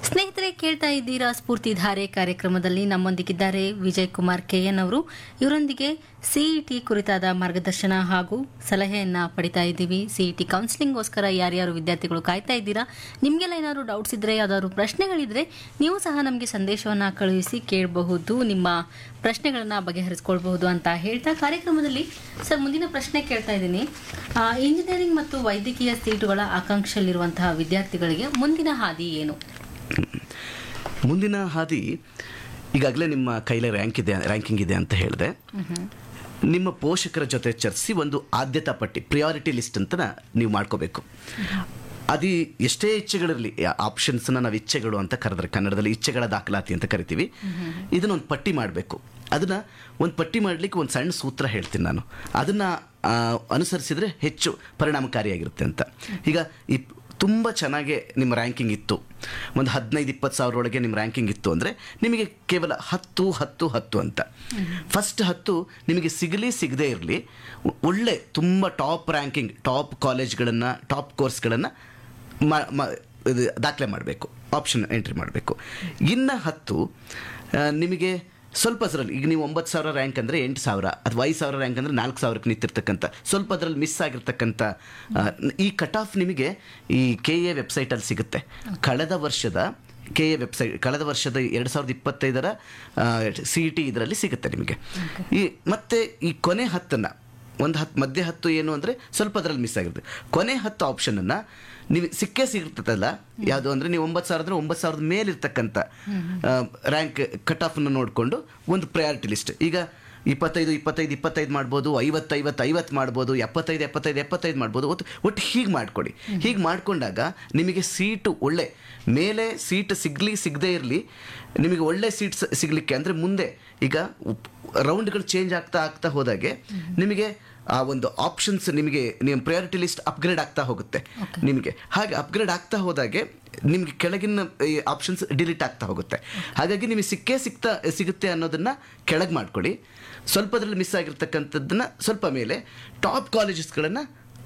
ಸ್ನೇಹಿತರೆ ಕೇಳ್ತಾ ಇದ್ದೀರಾ ಸ್ಫೂರ್ತಿಧಾರೆ ಕಾರ್ಯಕ್ರಮದಲ್ಲಿ ನಮ್ಮೊಂದಿಗಿದ್ದಾರೆ ವಿಜಯ್ ಕುಮಾರ್ ಕೆಎನ್ ಅವರು ಇವರೊಂದಿಗೆ ಸಿಇಟಿ ಕುರಿತಾದ ಮಾರ್ಗದರ್ಶನ ಹಾಗೂ ಸಲಹೆಯನ್ನ ಪಡಿತಾ ಇದ್ದೀವಿ ಸಿಇಟಿ ಕೌನ್ಸಿಲಿಂಗ್ಗೋಸ್ಕರ ಯಾರ್ಯಾರು ವಿದ್ಯಾರ್ಥಿಗಳು ಕಾಯ್ತಾ ಇದ್ದೀರಾ ನಿಮಗೆಲ್ಲ ಏನಾದ್ರು ಡೌಟ್ಸ್ ಇದ್ರೆ ಯಾವ್ದಾದ್ರು ಪ್ರಶ್ನೆಗಳಿದ್ರೆ ನೀವು ಸಹ ನಮಗೆ ಸಂದೇಶವನ್ನ ಕಳುಹಿಸಿ ಕೇಳಬಹುದು ನಿಮ್ಮ ಪ್ರಶ್ನೆಗಳನ್ನ ಬಗೆಹರಿಸ್ಕೊಳ್ಬಹುದು ಅಂತ ಹೇಳ್ತಾ ಕಾರ್ಯಕ್ರಮದಲ್ಲಿ ಸರ್ ಮುಂದಿನ ಪ್ರಶ್ನೆ ಕೇಳ್ತಾ ಇದ್ದೀನಿ ಆ, ಇಂಜಿನಿಯರಿಂಗ್ ಮತ್ತು ವೈದ್ಯಕೀಯ ಸೀಟುಗಳ ಆಕಾಂಕ್ಷೆಯಲ್ಲಿರುವಂತಹ ವಿದ್ಯಾರ್ಥಿಗಳಿಗೆ ಮುಂದಿನ ಹಾದಿ ಏನು ಮುಂದಿನ ಹಾದಿ ಈಗಾಗಲೇ ನಿಮ್ಮ ಕೈಲೇ ರ್ಯಾಂಕ್ ಇದೆ ರ್ಯಾಂಕಿಂಗ್ ಇದೆ ಅಂತ ಹೇಳಿದೆ ನಿಮ್ಮ ಪೋಷಕರ ಜೊತೆ ಚರ್ಚಿಸಿ ಒಂದು ಆದ್ಯತಾ ಪಟ್ಟಿ ಪ್ರಿಯಾರಿಟಿ ಲಿಸ್ಟ್ ಅಂತ ನೀವು ಮಾಡ್ಕೋಬೇಕು ಅದು ಎಷ್ಟೇ ಇಚ್ಛೆಗಳಿರಲಿ ಆಪ್ಷನ್ಸ್ನ ನಾವು ಇಚ್ಛೆಗಳು ಅಂತ ಕರೆದ್ರೆ ಕನ್ನಡದಲ್ಲಿ ಇಚ್ಛೆಗಳ ದಾಖಲಾತಿ ಅಂತ ಕರಿತೀವಿ ಇದನ್ನ ಒಂದು ಪಟ್ಟಿ ಮಾಡಬೇಕು ಅದನ್ನ ಒಂದು ಪಟ್ಟಿ ಮಾಡಲಿಕ್ಕೆ ಒಂದು ಸಣ್ಣ ಸೂತ್ರ ಹೇಳ್ತೀನಿ ನಾನು ಅದನ್ನ ಆ, ಅನುಸರಿಸಿದ್ರೆ ಹೆಚ್ಚು ಪರಿಣಾಮಕಾರಿಯಾಗಿರುತ್ತೆ ಅಂತ ಈಗ ಈ ತುಂಬ ಚೆನ್ನಾಗಿ ನಿಮ್ಮ ರ್ಯಾಂಕಿಂಗ್ ಇತ್ತು ಒಂದು ಹದಿನೈದು ಇಪ್ಪತ್ತು ಸಾವಿರ ಒಳಗೆ ನಿಮ್ಮ ರ್ಯಾಂಕಿಂಗ್ ಇತ್ತು ಅಂದರೆ ನಿಮಗೆ ಕೇವಲ ಹತ್ತು ಹತ್ತು ಹತ್ತು ಅಂತ ಫಸ್ಟ್ ಹತ್ತು ನಿಮಗೆ ಸಿಗಲಿ ಸಿಗದೇ ಇರಲಿ ಒಳ್ಳೆ ತುಂಬ ಟಾಪ್ ರ್ಯಾಂಕಿಂಗ್ ಟಾಪ್ ಕಾಲೇಜ್ಗಳನ್ನು ಟಾಪ್ ಕೋರ್ಸ್ಗಳನ್ನು ಇದು ದಾಖಲೆ ಮಾಡಬೇಕು ಆಪ್ಷನ್ ಎಂಟ್ರಿ ಮಾಡಬೇಕು ಇನ್ನು ಹತ್ತು ಆ, ನಿಮಗೆ ಸ್ವಲ್ಪ ಅದರಲ್ಲಿ ಈಗ ನೀವು ಒಂಬತ್ತು ಸಾವಿರ ರ್ಯಾಂಕ್ ಅಂದರೆ ಎಂಟು ಸಾವಿರ ಅಥವಾ ಐದು ಸಾವಿರ ರ್ಯಾಂಕ್ ಅಂದರೆ ನಾಲ್ಕು ಸಾವಿರಕ್ಕೆ ನಿಂತಿರ್ತಕ್ಕಂಥ ಸ್ವಲ್ಪ ಅದರಲ್ಲಿ ಮಿಸ್ ಆಗಿರ್ತಕ್ಕಂಥ ಆ, ಈ ಕಟ್ ಆಫ್ ನಿಮಗೆ ಈ ಕೆ ಎ ವೆಬ್ಸೈಟಲ್ಲಿ ಸಿಗುತ್ತೆ ಕಳೆದ ವರ್ಷದ ಕೆ ಎ ವೆಬ್ಸೈಟ್ ಕಳೆದ ವರ್ಷದ ಎರಡು ಸಾವಿರದ ಇಪ್ಪತ್ತೈದರ ಸಿ ಇ ಟಿ ಇದರಲ್ಲಿ ಸಿಗುತ್ತೆ ನಿಮಗೆ ಈ ಮತ್ತೆ ಈ ಕೊನೆ ಹತ್ತನ್ನು ಒಂದು ಹತ್ತು ಮಧ್ಯೆ ಹತ್ತು ಏನು ಅಂದರೆ ಸ್ವಲ್ಪ ಅದರಲ್ಲಿ ಮಿಸ್ ಆಗಿರುತ್ತೆ ಕೊನೆ ಹತ್ತು ಆಪ್ಷನನ್ನು ನೀವು ಸಿಕ್ಕೇ ಸಿಗುತ್ತಲ್ಲ ಯಾವುದು ಅಂದರೆ ನೀವು ಒಂಬತ್ತು ಸಾವಿರ ಅಂದರೆ ಒಂಬತ್ತು ಸಾವಿರದ ಮೇಲಿರ್ತಕ್ಕಂಥ ರ್ಯಾಂಕ್ ಕಟ್ ಆಫನ್ನು ನೋಡಿಕೊಂಡು ಒಂದು ಪ್ರಯಾರಿಟಿ ಲಿಸ್ಟ್ ಈಗ ಇಪ್ಪತ್ತೈದು ಇಪ್ಪತ್ತೈದು ಇಪ್ಪತ್ತೈದು ಮಾಡ್ಬೋದು ಐವತ್ತೈವತ್ತು ಐವತ್ತು ಮಾಡ್ಬೋದು ಎಪ್ಪತ್ತೈದು ಎಪ್ಪತ್ತೈದು ಎಪ್ಪತ್ತೈದು ಮಾಡ್ಬೋದು ಒಟ್ಟು ಒಟ್ಟು ಹೀಗೆ ಮಾಡ್ಕೊಡಿ ಹೀಗೆ ಮಾಡ್ಕೊಂಡಾಗ ನಿಮಗೆ ಸೀಟು ಒಳ್ಳೆ ಮೇಲೆ ಸೀಟ್ ಸಿಗಲಿ ಸಿಗದೇ ಇರಲಿ ನಿಮಗೆ ಒಳ್ಳೆ ಸೀಟ್ ಸಿಗಲಿಕ್ಕೆ ಅಂದರೆ ಮುಂದೆ ಈಗ ರೌಂಡ್ಗಳು ಚೇಂಜ್ ಆಗ್ತಾ ಆಗ್ತಾ ಹೋದಾಗೆ ನಿಮಗೆ ಆ ಒಂದು ಆಪ್ಷನ್ಸ್ ನಿಮಗೆ ನಿಮ್ಮ ಪ್ರಯಾರಿಟಿ ಲಿಸ್ಟ್ ಅಪ್ಗ್ರೇಡ್ ಆಗ್ತಾ ಹೋಗುತ್ತೆ ನಿಮಗೆ ಹಾಗೆ ಅಪ್ಗ್ರೇಡ್ ಆಗ್ತಾ ಹೋದಾಗೆ ನಿಮಗೆ ಕೆಳಗಿನ ಆಪ್ಷನ್ಸ್ ಡಿಲೀಟ್ ಆಗ್ತಾ ಹೋಗುತ್ತೆ ಹಾಗಾಗಿ ನಿಮಗೆ ಸಿಕ್ಕೇ ಸಿಗ್ತಾ ಸಿಗುತ್ತೆ ಅನ್ನೋದನ್ನ ಕೆಳಗೆ ಮಾಡ್ಕೊಳ್ಳಿ ಸ್ವಲ್ಪದ್ರಲ್ಲಿ ಮಿಸ್ ಆಗಿರ್ತಕ್ಕಂಥದ್ದನ್ನ ಸ್ವಲ್ಪ ಮೇಲೆ ಟಾಪ್ ಕಾಲೇಜಸ್ಗಳನ್ನು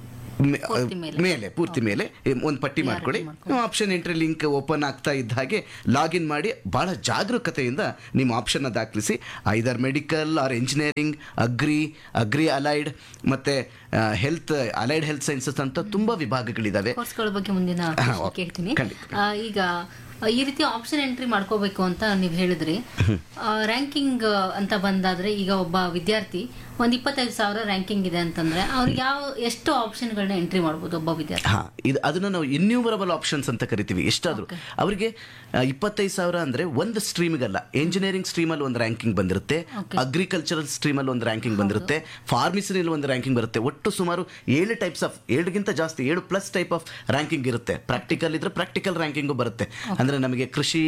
ಪೂರ್ತಿ ಮೇಲೆ. ಮೇಲೆ ಪೂರ್ತಿ ಮೇಲೆ ಒಂದು ಪಟ್ಟಿ ಮಾಡ್ಕೊಳ್ಳಿ ಆಪ್ಷನ್ ಎಂಟ್ರಿ ಲಿಂಕ್ ಓಪನ್ ಆಗ್ತಾ ಇದ್ದ ಹಾಗೆ ಲಾಗಿನ್ ಮಾಡಿ ಬಹಳ ಜಾಗರೂಕತೆಯಿಂದ ನಿಮ್ಮ ಆಪ್ಷನ್ನ ದಾಖಲಿಸಿ either medical or engineering agri agri allied ಮತ್ತೆ ಹೆಲ್ತ್ ಅಲೈಡ್ ಹೆಲ್ತ್ ಸೈನ್ಸಸ್ ಅಂತ ತುಂಬಾ ವಿಭಾಗಗಳಿದಾವೆ ಕೋರ್ಸ್ಗಳ ಬಗ್ಗೆ ಮುಂದಿನ ಹಾ, ಪ್ರಶ್ನೆ ಓಕೆ. ಕೇಳ್ತೀನಿ ಖಂಡಿತ. ಆ, ಈಗ ಆ, ಈ ರೀತಿ ಆಪ್ಷನ್ ಎಂಟ್ರಿ ಮಾಡ್ಕೋಬೇಕು ಅಂತ ನೀವು ಹೇಳಿದ್ರಿ ರ್ಯಾಂಕಿಂಗ್ ಅಂತ ಬಂದಾದ್ರೆ ಈಗ ಒಬ್ಬ ವಿದ್ಯಾರ್ಥಿ ಒಂದ್ ಇಪ್ಪತ್ತೈದು ಸಾವಿರ ರ್ಯಾಂಕಿಂಗ್ ಇದೆ ಅಂತಂದ್ರೆ ಅವ್ರಿಗೆ ಯಾವ ಎಷ್ಟು ಆಪ್ಷನ್ಗಳನ್ನ ಎಂಟ್ರಿ ಮಾಡ್ಬೋದು ಒಬ್ಬ ವಿದ್ಯಾರ್ಥಿ ಹಾ ಇದು ಅದನ್ನ ನಾವು ಇನ್ಯೂಮರಬಲ್ ಆಪ್ಷನ್ಸ್ ಅಂತ ಕರಿತೀವಿ ಎಷ್ಟಾದ್ರು ಅವರಿಗೆ ಇಪ್ಪತ್ತೈದು ಸಾವಿರ ಅಂದ್ರೆ ಒಂದು ಸ್ಟ್ರೀಮಿಗಲ್ಲ ಇಂಜಿನಿಯರಿಂಗ್ ಸ್ಟ್ರೀಮಲ್ಲಿ ಒಂದು ರ್ಯಾಂಕಿಂಗ್ ಬಂದಿರುತ್ತೆ ಅಗ್ರಿಕಲ್ಚರಲ್ ಸ್ಟ್ರೀಮಲ್ಲಿ ಒಂದು ರ್ಯಾಂಕಿಂಗ್ ಬಂದಿರುತ್ತೆ ಫಾರ್ಮಸಿನಲ್ಲಿ ಒಂದು ರ್ಯಾಂಕಿಂಗ್ ಬರುತ್ತೆ ಒಟ್ಟು ಸುಮಾರು ಏಳು ಟೈಪ್ಸ್ ಆಫ್ ಏಳುಗಿಂತ ಜಾಸ್ತಿ ಏಳು ಪ್ಲಸ್ ಟೈಪ್ ಆಫ್ ರ್ಯಾಂಕಿಂಗ್ ಇರುತ್ತೆ ಪ್ರಾಕ್ಟಿಕಲ್ ಇದ್ರೆ ಪ್ರಾಕ್ಟಿಕಲ್ ರ್ಯಾಂಕಿಂಗು ಬರುತ್ತೆ ಅಂದ್ರೆ ನಮಗೆ ಕೃಷಿ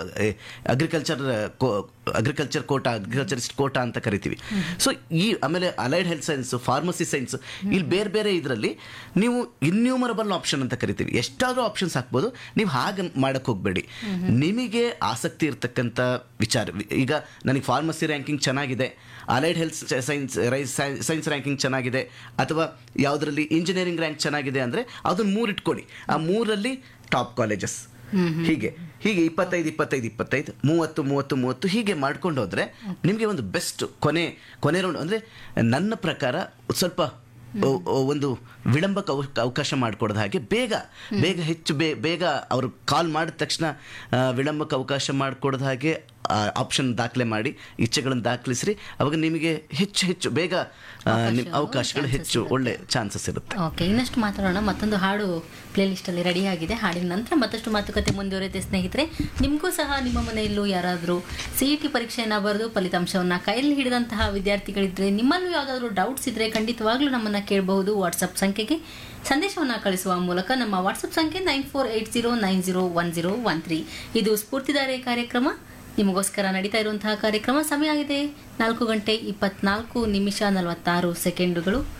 agriculture agriculture quota agriculturist quota ಅಂತ ಕರಿತೀವಿ ಸೊ ಈ ಆಮೇಲೆ allied health science pharmacy science ಇಲ್ಲಿ ಬೇರೆ ಬೇರೆ ಇದರಲ್ಲಿ ನೀವು ಇನ್ಯೂಮರಬಲ್ ಆಪ್ಷನ್ ಅಂತ ಕರಿತೀವಿ ಎಷ್ಟಾದ್ರೂ ಆಪ್ಷನ್ಸ್ ಹಾಕ್ಬೋದು ನೀವು ಹಾಗೆ ಮಾಡಕ್ ಹೋಗ್ಬೇಡಿ ನಿಮಗೆ ಆಸಕ್ತಿ ಇರ್ತಕ್ಕಂಥ ವಿಚಾರ ಈಗ ನನಗೆ ಫಾರ್ಮಸಿ ರ್ಯಾಂಕಿಂಗ್ ಚೆನ್ನಾಗಿದೆ allied health science science ranking ಚೆನ್ನಾಗಿದೆ ಅಥವಾ ಯಾವುದರಲ್ಲಿ ಇಂಜಿನಿಯರಿಂಗ್ ರ್ಯಾಂಕ್ ಚೆನ್ನಾಗಿದೆ ಅಂದರೆ ಅದನ್ನ ಮೂರು ಇಟ್ಕೊಳ್ಳಿ ಆ ಮೂರಲ್ಲಿ ಟಾಪ್ ಕಾಲೇಜಸ್ ಹೀಗೆ ಹೀಗೆ ಇಪ್ಪತ್ತೈದು ಇಪ್ಪತ್ತೈದು ಇಪ್ಪತ್ತೈದು ಮೂವತ್ತು ಮೂವತ್ತು ಮೂವತ್ತು ಹೀಗೆ ಮಾಡ್ಕೊಂಡು ಹೋದ್ರೆ ನಿಮಗೆ ಒಂದು ಬೆಸ್ಟ್ ಕೊನೆ ಕೊನೆ ರೌಂಡ್ ಅಂದರೆ ನನ್ನ ಪ್ರಕಾರ ಸ್ವಲ್ಪ ಒ- ಒ- ಒಂದು ವಿಳಂಬಕ್ಕೆ ಅವ- ಅವಕಾಶ ಮಾಡಿಕೊಡದ ಹಾಗೆ ಬೇಗ ಬೇಗ ಹೆಚ್ಚು ಬೇ ಬೇಗ ಅವರು ಕಾಲ್ ಮಾಡಿದ ತಕ್ಷಣ ಆ, ವಿಳಂಬಕ್ಕೆ ಅವಕಾಶ ಮಾಡಿಕೊಡದ ಹಾಗೆ ಆಪ್ಷನ್ ದಾಖಲೆ ಮಾಡಿ ಇಚ್ಛೆಗಳನ್ನು ದಾಖಲಿಸ್ರಿ ಅವಾಗ ನಿಮಗೆ ಹೆಚ್ಚು ಹೆಚ್ಚು ಬೇಗ ಆ, ನಿಮ್ ಅವಕಾಶ, ಅವಕಾಶಗಳು chances ಹೆಚ್ಚು ಒಳ್ಳೆ ಚಾನ್ಸಸ್ ಇರುತ್ತೆ ಓಕೆ ಇನ್ನಷ್ಟು ಮಾತಾಡೋಣ ಮತ್ತೊಂದು ಹಾಡು ಪ್ಲೇ ಲಿಸ್ಟ್ ಅಲ್ಲಿ ರೆಡಿ ಆಗಿದೆ ಹಾಡಿನ ನಂತರ ಮತ್ತಷ್ಟು ಮಾತುಕತೆ ಮುಂದುವರೆಯುತ್ತೆ ಸ್ನೇಹಿತರೆ ನಿಮಗೂ ಸಹ ನಿಮ್ಮ ಮನೆಯಲ್ಲೂ ಯಾರಾದರೂ ಸಿ ಇ ಟಿ ಪರೀಕ್ಷೆಯನ್ನ ಬರೆದು ಫಲಿತಾಂಶವನ್ನ ಕೈಯಲ್ಲಿ ಹಿಡಿದಂತಹ ವಿದ್ಯಾರ್ಥಿಗಳಿದ್ರೆ ನಿಮ್ಮಲ್ಲೂ ಯಾವುದಾದ್ರೂ ಡೌಟ್ಸ್ ಇದ್ರೆ ಖಂಡಿತವಾಗ್ಲೂ ನಮ್ಮನ್ನ ಕೇಳಬಹುದು ವಾಟ್ಸಪ್ ಸಂಖ್ಯೆಗೆ ಸಂದೇಶವನ್ನ ಕಳಿಸುವ ಮೂಲಕ ನಮ್ಮ ವಾಟ್ಸಪ್ ಸಂಖ್ಯೆ nine four eight zero nine zero one zero one three ಇದು ಸ್ಫೂರ್ತಿದಾರೆ ಕಾರ್ಯಕ್ರಮ ನಿಮಗೋಸ್ಕರ ನಡೀತಾ ಇರುವಂತಹ ಕಾರ್ಯಕ್ರಮ ಸಮಯ ಆಗಿದೆ ನಾಲ್ಕು ಗಂಟೆ ಇಪ್ಪತ್ನಾಲ್ಕು ನಿಮಿಷ ನಲವತ್ತಾರು ಸೆಕೆಂಡುಗಳು